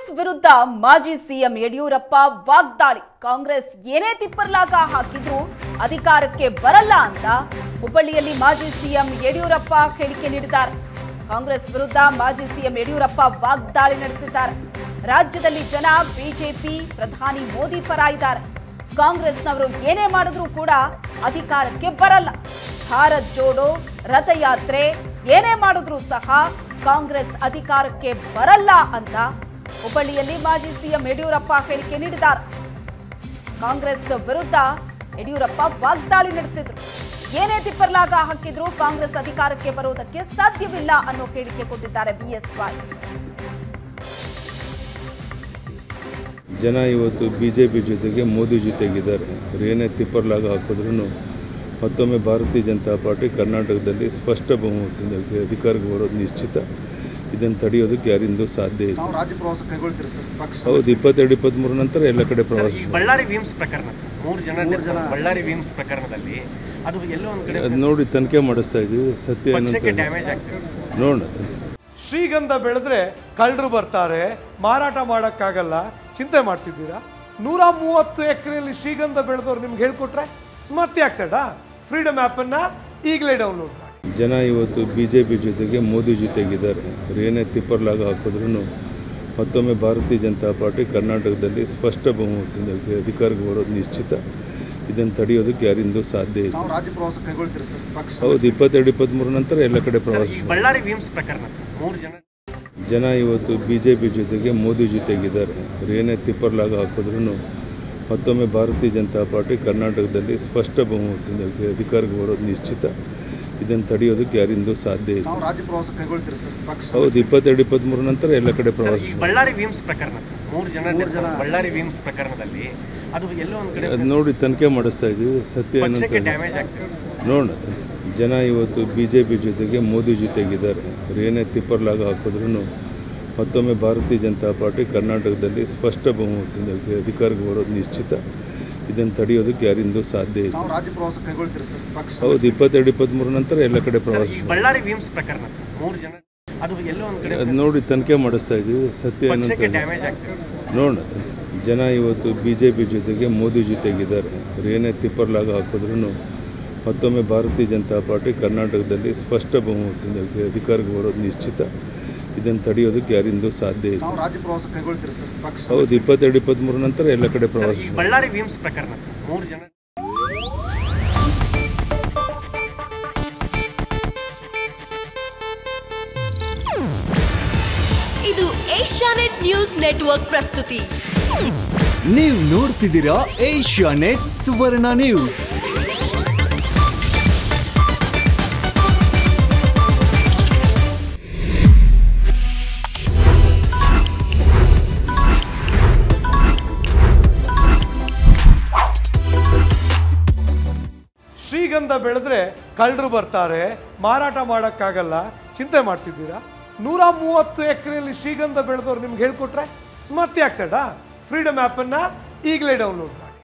ವಿರುದ್ಧ ಮಾಜಿ ಸಿಎಂ ಯಡಿಯೂರಪ್ಪ ವಾಗ್ದಾಳಿ ಕಾಂಗ್ರೆಸ್ ಏನೇ ತಿಪ್ಪರ್ಲಾಗ ಹಾಕಿದ್ರೂ ಅಧಿಕಾರಕ್ಕೆ ಬರಲ್ಲ ಅಂತ ಹುಬ್ಬಳ್ಳಿಯಲ್ಲಿ ಮಾಜಿ ಸಿಎಂ ಯಡಿಯೂರಪ್ಪ ಹೇಳಿಕೆ ನೀಡಿದ್ದಾರೆ ಕಾಂಗ್ರೆಸ್ ವಿರುದ್ಧ ಮಾಜಿ ಸಿಎಂ ಯಡಿಯೂರಪ್ಪ ವಾಗ್ದಾಳಿ ನಡೆಸಿದ್ದಾರೆ ರಾಜ್ಯದಲ್ಲಿ ಜನ ಬಿಜೆಪಿ ಪ್ರಧಾನಿ ಮೋದಿ ಪರ ಇದ್ದಾರೆ ಕಾಂಗ್ರೆಸ್ನವರು ಏನೇ ಮಾಡಿದ್ರೂ ಕೂಡ ಅಧಿಕಾರಕ್ಕೆ ಬರಲ್ಲ ಭಾರತ್ ಜೋಡೋ ರಥಯಾತ್ರೆ ಏನೇ ಮಾಡಿದ್ರೂ ಸಹ ಕಾಂಗ್ರೆಸ್ ಅಧಿಕಾರಕ್ಕೆ ಬರಲ್ಲ ಅಂತ ಹುಬ್ಬಳ್ಳಿಯಲ್ಲಿ ಮಾಜಿ ಸಿಎಂ ಯಡಿಯೂರಪ್ಪ ಹೇಳಿಕೆ ನೀಡಿದ್ದಾರೆ ಕಾಂಗ್ರೆಸ್ ವಿರುದ್ಧ ಯಡಿಯೂರಪ್ಪ ವಾಗ್ದಾಳಿ ನಡೆಸಿದ್ರು ಏನೇ ತಿಪ್ಪರ್ಲಾಗ ಹಾಕಿದ್ರು ಕಾಂಗ್ರೆಸ್ ಅಧಿಕಾರಕ್ಕೆ ಬರುವುದಕ್ಕೆ ಸಾಧ್ಯವಿಲ್ಲ ಅನ್ನೋ ಹೇಳಿಕೆ ಕೊಟ್ಟಿದ್ದಾರೆ ಬಿಎಸ್ವೈ ಜನ ಇವತ್ತು ಬಿ ಜೆ ಪಿ ಜೊತೆಗೆ ಮೋದಿ ಜೊತೆಗಿದ್ದಾರೆ ಅವ್ರು ಏನೇ ತಿಪ್ಪರ್ಲಾಗ ಹಾಕಿದ್ರು ಮತ್ತೊಮ್ಮೆ ಭಾರತೀಯ ಜನತಾ ಪಾರ್ಟಿ ಕರ್ನಾಟಕದಲ್ಲಿ ಸ್ಪಷ್ಟ ಬಹುಮತದಿಂದ ಅಧಿಕಾರಕ್ಕೆ ಬರೋದು ನಿಶ್ಚಿತ ಇದನ್ನು ತಡೆಯೋದಕ್ಕೆ ಯಾರಿಂದೂ ಸಾಧ್ಯ ಇಲ್ಲ ನಾವು ರಾಜ್ಯ ಪ್ರವಾಸ ಕೈಗೊಳ್ತೀರಿ ಸರ್ ಪಕ್ಷ ಹೌದು ಇಪ್ಪತ್ತೆರಡು ಇಪ್ಪತ್ತ್ಮೂರು ನಂತರ ಎಲ್ಲ ಕಡೆ ಪ್ರವಾಸ ಈ ಬಳ್ಳಾರಿ ವಿಮ್ಸ್ ಪ್ರಕರಣ ಸರ್ ಮೂರು ಜನ death ಬಳ್ಳಾರಿ ವಿಮ್ಸ್ ಪ್ರಕರಣದಲ್ಲಿ ಅದು ಎಲ್ಲೋ ಒಂದ್ ಕಡೆ ಅದು ನೋಡಿ ತನಿಖೆ ಮಾಡಿಸ್ತಾ ಇದ್ದೀವಿ ಸತ್ಯ ಏನು ಪಕ್ಷಕ್ಕೆ ಅಂತ ಡ್ಯಾಮೇಜ್ ಆಗ್ತದೆ ನೋಡೋಣ ಶ್ರೀಗಂಧ ಬೆಳೆದ್ರೆ ಕಳ್ಳರು ಬರ್ತಾರೆ ಮಾರಾಟ ಮಾಡೋಕ್ಕಾಗಲ್ಲ ಚಿಂತೆ ಮಾಡ್ತಿದ್ದೀರಾ ನೂರ ಮೂವತ್ತು ಎಕರೆಯಲ್ಲಿ ಶ್ರೀಗಂಧ ಬೆಳೆದವ್ರು ನಿಮ್ಗೆ ಹೇಳ್ಕೊಟ್ರೆ ಮತ್ತೆ ಆಗ್ತಡ ಫ್ರೀಡಮ್ ಆ್ಯಪನ್ನು ಈಗಲೇ ಡೌನ್ಲೋಡ್ ಮಾಡಿ ಜನ ಇವತ್ತು ಬಿ ಜೆ ಪಿ ಜೊತೆಗೆ ಮೋದಿ ಜೊತೆಗಿದ್ದಾರೆ ಅವ್ರು ಏನೇ ತಿಪ್ಪರ್ಲಾಗ ಹಾಕಿದ್ರು ಮತ್ತೊಮ್ಮೆ ಭಾರತೀಯ ಜನತಾ ಪಾರ್ಟಿ ಕರ್ನಾಟಕದಲ್ಲಿ ಸ್ಪಷ್ಟ ಬಹುಮತದಿಂದ ಅಧಿಕಾರಕ್ಕೆ ಬರೋದು ನಿಶ್ಚಿತ ಇದನ್ನು ತಡೆಯೋದಕ್ಕೆ ಯಾರಿಂದೂ ಸಾಧ್ಯ ಇಲ್ಲ ನಾವು ರಾಜ್ಯ ಪ್ರವಾಸ ಕೈಗೊಳ್ತೀರಿ ಸರ್ ಪಕ್ಷ ಹೌದು ಇಪ್ಪತ್ತೆರಡು ಇಪ್ಪತ್ತ್ಮೂರು ನಂತರ ಎಲ್ಲ ಕಡೆ ಪ್ರವಾಸ ಈ ಬಳ್ಳಾರಿ ವಿಮ್ಸ್ ಪ್ರಕರಣ ಸರ್ ಮೂರು ಜನ ಜನ ಇವತ್ತು ಬಿ ಜೆ ಪಿ ಜೊತೆಗೆ ಮೋದಿ ಜೊತೆಗಿದ್ದಾರೆ ಅವ್ರು ಏನೇ ತಿಪ್ಪರ್ಲಾಗ ಹಾಕಿದ್ರು ಮತ್ತೊಮ್ಮೆ ಭಾರತೀಯ ಜನತಾ ಪಾರ್ಟಿ ಕರ್ನಾಟಕದಲ್ಲಿ ಸ್ಪಷ್ಟ ಬಹುಮತದಿಂದ ಅಧಿಕಾರಕ್ಕೆ ಬರೋದು ನಿಶ್ಚಿತ ಇದನ್ನು ತಡೆಯೋದಕ್ಕೆ ಯಾರಿಂದೂ ಸಾಧ್ಯ ಇಲ್ಲ ನಾವು ರಾಜ್ಯ ಪ್ರವಾಸ ಕೈಗೊಳ್ತೀರಿ ಸರ್ ಪಕ್ಷ ಹೌದು ಇಪ್ಪತ್ತೆರಡು ಇಪ್ಪತ್ತ್ಮೂರು ನಂತರ ಎಲ್ಲ ಕಡೆ ಪ್ರವಾಸ ಈ ಬಳ್ಳಾರಿ ವಿಮ್ಸ್ ಪ್ರಕರಣ ಸರ್ ಮೂರು ಜನ death ಬಳ್ಳಾರಿ ವಿಮ್ಸ್ ಪ್ರಕರಣದಲ್ಲಿ ಅದು ಎಲ್ಲೋ ಒಂದ್ ಕಡೆ ಅದು ನೋಡಿ ತನಿಖೆ ಮಾಡಿಸ್ತಾ ಇದ್ದೀವಿ ಸತ್ಯ ಏನು ಪಕ್ಷಕ್ಕೆ ಅಂತ ಡ್ಯಾಮೇಜ್ ಆಗ್ತದೆ ನೋಡೋಣ ಜನ ಇವತ್ತು ಬಿ ಜೆ ಪಿ ಜೊತೆಗೆ ಮೋದಿ ಜೊತೆಗಿದ್ದಾರೆ ಅವ್ರು ಏನೇ ತಿಪ್ಪರ್ಲಾಗ ಹಾಕಿದ್ರು ಮತ್ತೊಮ್ಮೆ ಭಾರತೀಯ ಜನತಾ ಪಾರ್ಟಿ ಕರ್ನಾಟಕದಲ್ಲಿ ಸ್ಪಷ್ಟ ಬಹುಮತದಿಂದ ಅಧಿಕಾರಕ್ಕೆ ಬರೋದು ನಿಶ್ಚಿತ ಇದನ್ನು ತಡೆಯೋದಕ್ಕೆ ಯಾರಿಂದೂ ಸಾಧ್ಯ ಇಲ್ಲ ನಾವು ರಾಜ್ಯ ಪ್ರವಾಸ ಕೈಗೊಳ್ತೀರಿ ಸರ್ ಪಕ್ಷ ಹೌದು ಇಪ್ಪತ್ತೆರಡು ಇಪ್ಪತ್ತ್ಮೂರು ನಂತರ ಎಲ್ಲ ಕಡೆ ಪ್ರವಾಸ ಈ ಬಳ್ಳಾರಿ ವಿಮ್ಸ್ ಪ್ರಕರಣ ಸರ್ ಮೂರು ಜನ ಅದು ಎಲ್ಲೋ ಒಂದ್ ಕಡೆ ಅದು ನೋಡಿ ತನಿಖೆ ಮಾಡಿಸ್ತಾ ಇದ್ದೀವಿ ಸತ್ಯ ಏನು ಪಕ್ಷಕ್ಕೆ ಅಂತ ಡ್ಯಾಮೇಜ್ ಆಗ್ತದೆ ನೋಡೋಣ ಜನ ಇವತ್ತು ಬಿ ಜೆ ಪಿ ಜೊತೆಗೆ ಮೋದಿ ಜೊತೆಗಿದ್ದಾರೆ ಅವ್ರು ಏನೇ ತಿಪ್ಪರ್ಲಾಗ ಹಾಕಿದ್ರು ಮತ್ತೊಮ್ಮೆ ಭಾರತೀಯ ಜನತಾ ಪಾರ್ಟಿ ಕರ್ನಾಟಕದಲ್ಲಿ ಸ್ಪಷ್ಟ ಬಹುಮತದಿಂದ ಅಧಿಕಾರಕ್ಕೆ ಬರೋದು ನಿಶ್ಚಿತ ಇದನ್ನು ತಡೆಯೋದಕ್ಕೆ ಯಾರಿಂದೂ ಸಾಧ್ಯ ಇಲ್ಲ ನಾವು ರಾಜ್ಯ ಪ್ರವಾಸ ಕೈಗೊಳ್ತೀರಿ ಸರ್ ಪಕ್ಷ ಹೌದು ಇಪ್ಪತ್ತೆರಡು ಇಪ್ಪತ್ತ್ಮೂರು ನಂತರ ಎಲ್ಲ ಕಡೆ ಪ್ರವಾಸ ಈ ಬಳ್ಳಾರಿ ವಿಮ್ಸ್ ಪ್ರಕರಣ ಸರ್ ಮೂರು ಜನ ಇದು ಏಷ್ಯಾನೆಟ್ ನ್ಯೂಸ್ ನೆಟ್ವರ್ಕ್ ಪ್ರಸ್ತುತಿ ನೀವು ನೋಡ್ತಿದ್ದೀರಾ ಏಷ್ಯಾ ನೆಟ್ ಸುವರ್ಣ ನ್ಯೂಸ್ ಶ್ರೀಗಂಧ ಬೆಳೆದ್ರೆ ಕಳ್ಳರು ಬರ್ತಾರೆ ಮಾರಾಟ ಮಾಡೋಕ್ಕಾಗಲ್ಲ ಚಿಂತೆ ಮಾಡ್ತಿದ್ದೀರಾ ನೂರ ಮೂವತ್ತು ಎಕರೆಯಲ್ಲಿ ಶ್ರೀಗಂಧ ಬೆಳೆದವ್ರು ನಿಮ್ಗೆ ಹೇಳ್ಕೊಟ್ರೆ ಮತ್ತೆ ಆಗ್ತಡ ಫ್ರೀಡಮ್ ಆ್ಯಪನ್ನು ಈಗಲೇ ಡೌನ್ಲೋಡ್ ಮಾಡಿ